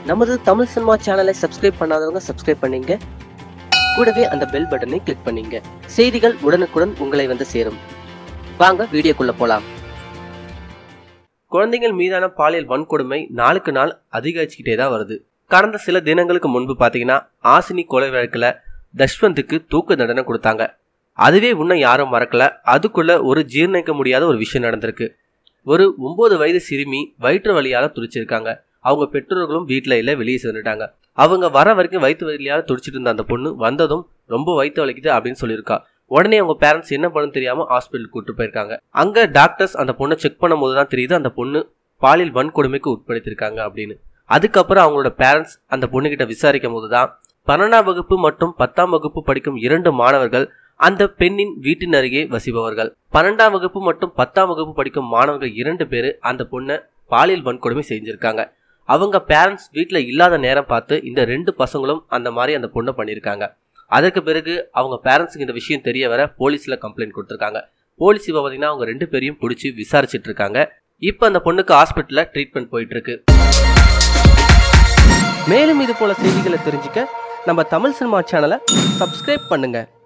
நமது தமிழ் சினிமா சேனலை சப்ஸ்கிரைப் பண்ணாதவங்க சப்ஸ்கிரைப் பண்ணீங்க கூடவே அந்த பெல் பட்டனை கிளிக் பண்ணீங்க செய்திகள் உடனுக்குடன் உங்களை வந்து சேரும் வாங்க வீடியோக்குள்ள போலாம் குழந்தைகள் மீதான பாலியல் வன்கொடுமை நாளுக்கு நாள் அதிகரிச்சுக்கிட்டே தான் வருது கடந்த சில தினங்களுக்கு முன்பு பார்த்தீங்கன்னா ஆசினி கொலை வழக்கில் தஷ்வந்துக்கு தூக்கு தண்டனை கொடுத்தாங்க அதுவே இன்னும் யாரும் மறக்கல அதுக்குள்ள ஒரு ஜீர்ணிக்க முடியாத ஒரு விஷயம் நடந்திருக்கு ஒரு ஒன்பது வயது சிறுமி வயிற்று வலியால துடிச்சிருக்காங்க அவங்க பெற்றோர்களும் வீட்டில் இல்லை வெளியே சென்றுட்டாங்க அவங்க வர வரைக்கும் வயிற்று வலியால துடிச்சிட்டு இருந்த அந்த பொண்ணு வந்ததும் ரொம்ப வயிற்று வலிக்குது அப்படின்னு சொல்லியிருக்கா உடனே அவங்க பேரண்ட்ஸ் என்ன பண்ணு தெரியாம ஹாஸ்பிட்டல் கூட்டு போயிருக்காங்க அங்க டாக்டர்ஸ் அந்த பொண்ணை செக் பண்ணும்போது தான் தெரியுது அந்த பொண்ணு பாலியல் வன்கொடுமைக்கு உட்படுத்தியிருக்காங்க அப்படின்னு அதுக்கப்புறம் அவங்களோட பேரண்ட்ஸ் அந்த பொண்ணுகிட்ட விசாரிக்கும் போது தான் பன்னெண்டாம் வகுப்பு மற்றும் பத்தாம் வகுப்பு படிக்கும் இரண்டு மாணவர்கள் அந்த பெண்ணின் வீட்டின் அருகே வசிப்பவர்கள் பன்னெண்டாம் வகுப்பு மற்றும் பத்தாம் வகுப்பு படிக்கும் மாணவர்கள் இரண்டு பேர் அந்த பொண்ணை பாலியல் வன்கொடுமை செஞ்சிருக்காங்க அவங்க பேரண்ட்ஸ் வீட்டில் இல்லாத நேரம் பார்த்து இந்த ரெண்டு பசங்களும் அந்த மாதிரி அந்த பொண்ணை பண்ணியிருக்காங்க அதற்கு பிறகு அவங்க பேரண்ட்ஸுக்கு இந்த விஷயம் தெரிய வர போலீஸில் கம்ப்ளைண்ட் கொடுத்துருக்காங்க போலீஸ் இப்போ பார்த்தீங்கன்னா அவங்க ரெண்டு பேரையும் பிடிச்சி விசாரிச்சிட்டு இருக்காங்க இப்போ அந்த பொண்ணுக்கு ஹாஸ்பிட்டலில் ட்ரீட்மெண்ட் போயிட்டு இருக்கு மேலும் இது போல செய்திகளை தெரிஞ்சுக்க நம்ம தமிழ் சினிமா சேனலை சப்ஸ்கிரைப் பண்ணுங்க